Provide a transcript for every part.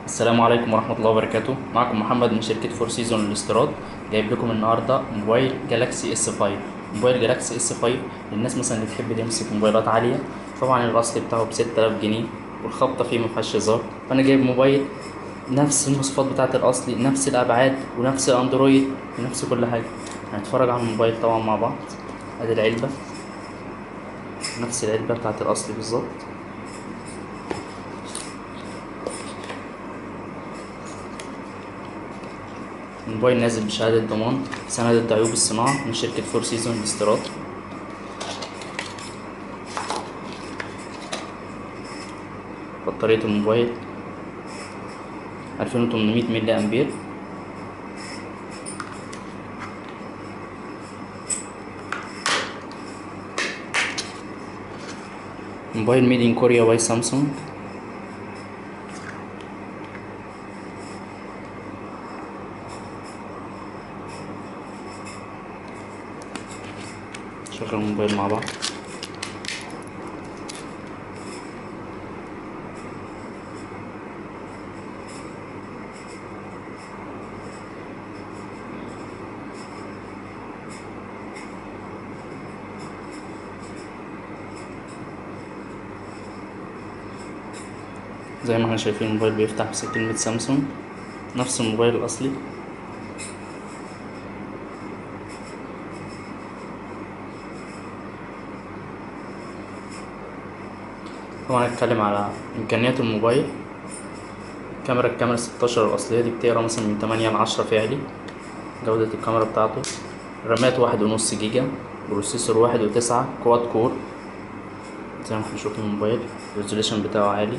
السلام عليكم ورحمة الله وبركاته معكم محمد من شركة فور سيزون للاستيراد جايب لكم النهاردة موبايل جالاكسي اس 5 موبايل جالاكسي اس 5 للناس مثلا اللي تحب تمسك موبايلات عالية طبعا الأصل بتاعه ب 6000 جنيه والخبطة فيه مفيهاش هزار فأنا جايب موبايل نفس المواصفات بتاعة الأصلي نفس الأبعاد ونفس الأندرويد ونفس كل حاجة هنتفرج على الموبايل طبعا مع بعض ادي العلبة نفس العلبة بتاعة الأصلي بالظبط الموبايل نازل بشهادة ضمان سند ضد عيوب الصناعة من شركة فور سيزون للاستيراد بطارية الموبايل ألفين وتمنمية ملي أمبير موبايل ميد ان كوريا باي سامسونج شغل الموبايل مع بعض زي ما احنا شايفين الموبايل بيفتح بس كلمة سامسونج نفس الموبايل الأصلي طبعا هنتكلم على إمكانيات الموبايل كاميرا الكاميرا ستاشر الأصلية دي بتقرا مثلا من تمانية لعشرة فعلي جودة الكاميرا بتاعته رامات واحد ونص جيجا بروسيسور واحد وتسعة كواد كور زي ما احنا شوفين الموبايل الريزوليشن بتاعه عالي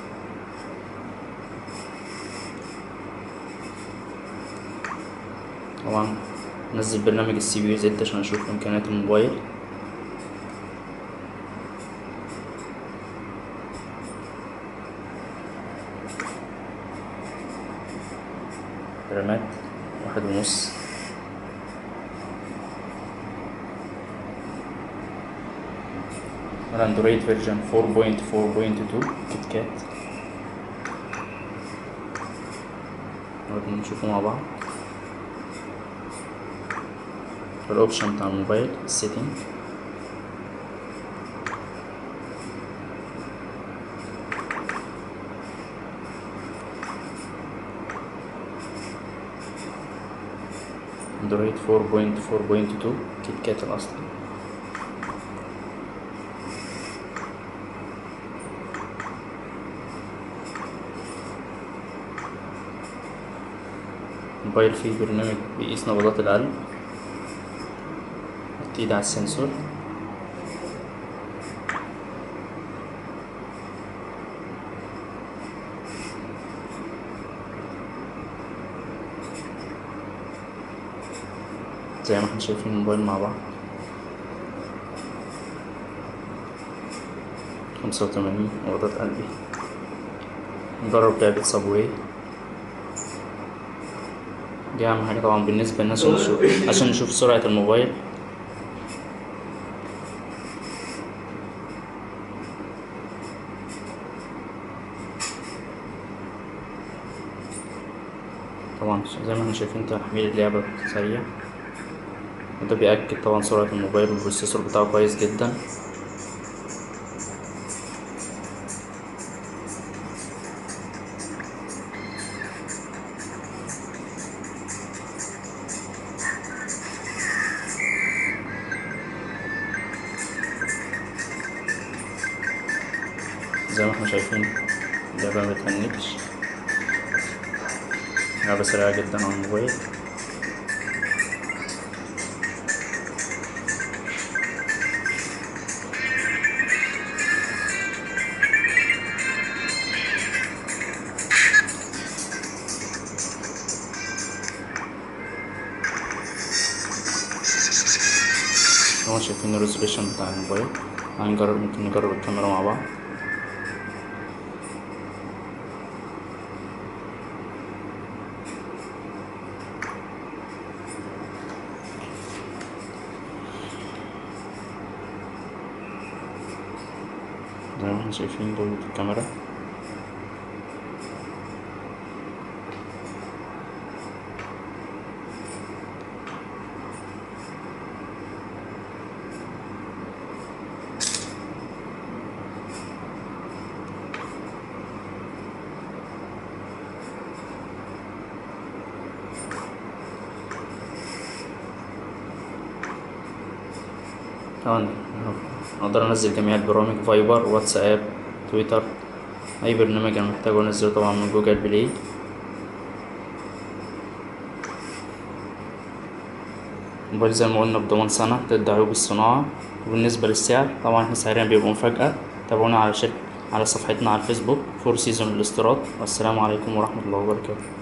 طبعا نزل برنامج السي بي يو زد عشان اشوف امكانيات الموبايل رامات واحد ونص الاندرويد فيرجن 4.4.2 كيت كات نقعد نشوفه مع بعض الاوبشن بتاع الموبايل السيتنج اندرويد 4.4.2 كيت كات الاصلي موبايل فيه برنامج بيقيس نبضات القلب حط ايدي على السنسور زي ما احنا شايفين الموبايل مع بعض خمسة وتمانين نبضات قلبي نجرب لعبة صابواي دي أهم حاجة طبعا بالنسبة للناس عشان نشوف عشان نشوف سرعة الموبايل طبعا زي ما احنا شايفين تحميل اللعبة سريع وده بيأكد طبعا سرعة الموبايل والبروسيسور بتاعه كويس جدا زي ما احنا شايفين اللعبة مبتهنكش لعبة سريعة جدا على الموبايل طبعا شايفين الريزوليشن بتاع الموبايل هنجرب ممكن نجرب الكاميرا مع بعض زي ما احنا شايفين جودة الكاميرا طبعا اقدر انزل جميع البرامج فايبر واتساب تويتر اي برنامج انا محتاجه انزله طبعا من جوجل بلاي موبايل زي ما قلنا بضمان سنة ضد عيوب الصناعة وبالنسبة للسعر طبعا احنا سعريا بيبقى مفاجأة تابعونا على شركة على صفحتنا على الفيسبوك فور سيزون الاستيراد والسلام عليكم ورحمة الله وبركاته